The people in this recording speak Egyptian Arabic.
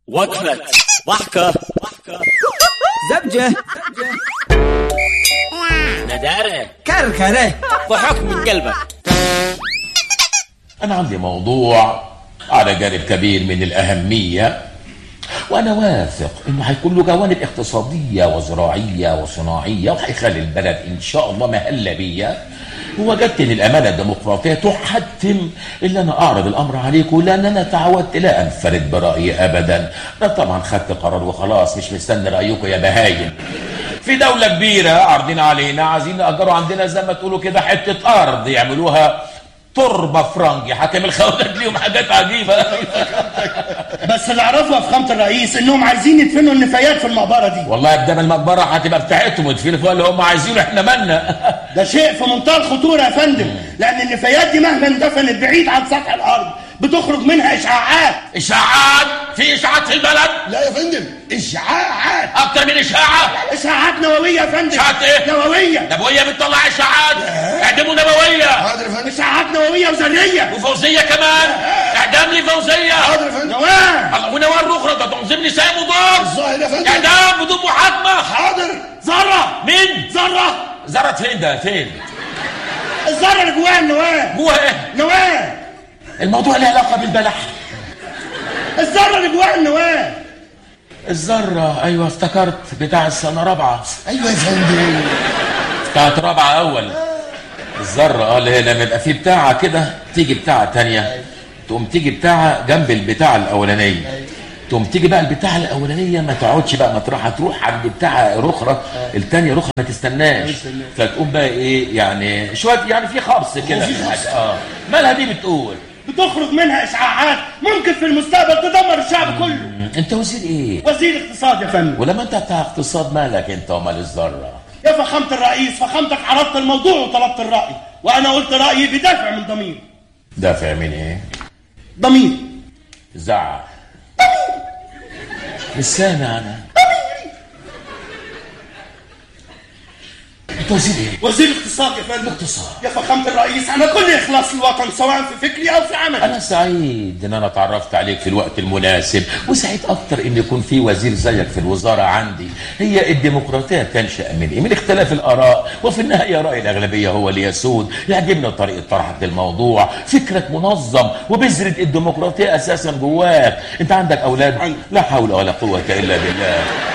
وقفة ضحكة زبجة ندارة كركرة ضحك من قلبك أنا عندي موضوع على جانب كبير من الأهمية وأنا واثق إنه هيكون له جوانب اقتصادية وزراعية وصناعية وهيخلي البلد إن شاء الله مهلة بيا ووجدت إن الأمانة الديمقراطية تحتم إن أنا أعرض الأمر عليكم لأن أنا تعودت لا أنفرد برأيي أبدا أنا طبعا خدت قرار وخلاص مش مستني رأيكم يا بهايم في دولة كبيرة عارضين علينا عايزين نأجروا عندنا زي ما تقولوا كده حتة أرض يعملوها تربة فرنجي حاكم الخواجات ليهم حاجات عجيبة بس اللي اعرفه يا فخامه الرئيس انهم عايزين يدفنوا النفايات في المقبره دي والله بدل المقبرة هتبقى بتاعتهم وتفيلوا فيها اللي هم عايزينه احنا مالنا ده شيء في منتهى الخطوره يا فندم لان النفايات دي مهما اندفنت بعيد عن سطح الارض بتخرج منها اشعاعات إشاعات في إشاعات في البلد لا يا فندم اشعاعات أكتر من إشاعة اشعاعات نوويه يا فندم إشاعات إيه؟ نوويه نبوية بتطلع إشاعات اعدموا نبوية حاضر يا فندم اشعاعات نوويه وذريه وفوزية كمان اعدام لي فوزية حاضر يا فندم نواه الله ونوار أخرى ده تنظيم نساء مضاد الظاهر يا فندم اعدام بدون محاكمة حاضر ذره مين؟ ذره زرت فين ده فين؟ الذره اللي جواها النواه جوه ايه؟ نواه الموضوع له علاقة بالبلح الذره اللي جواها النواه الذرة أيوة افتكرت بتاع السنة رابعة ايوه يا فندم بتاعت رابعة أول الذرة اه اللي هي لما يبقى في بتاعة كده تيجي بتاعة تانية تقوم تيجي بتاعة جنب البتاعة الأولانية تقوم تيجي بقى البتاعة الأولانية ما تقعدش بقى مطرحها تروح عند بتاعة رخرة التانية رخرة ما تستناش فتقوم بقى إيه يعني شوية يعني في خبص كده في حاجة اه مالها دي بتقول بتخرج منها اشعاعات ممكن في المستقبل تدمر الشعب كله أنت وزير إيه؟ وزير اقتصاد يا فندم ولما أنت بتاع اقتصاد مالك أنت ومال الذرة يا فخامة الرئيس فخامتك عرضت الموضوع وطلبت الرأي وأنا قلت رأيي بدافع من ضمير دافع من إيه؟ ضمير زعق مش سامع انا انت وزير ايه؟ وزير اقتصاد يا فندم اقتصاد. يا فخامة الرئيس أنا كل إخلاص للوطن سواء في فكري أو في عملي انا سعيد ان انا اتعرفت عليك في الوقت المناسب وسعيد اكتر ان يكون في وزير زيك في الوزاره عندي هي الديمقراطيه تنشا من ايه؟ من اختلاف الاراء وفي النهايه راي الاغلبيه هو اللي يسود يعجبني طريقه طرحك للموضوع فكرك منظم وبذره الديمقراطيه اساسا جواك انت عندك اولاد عندي. لا حول ولا قوه الا بالله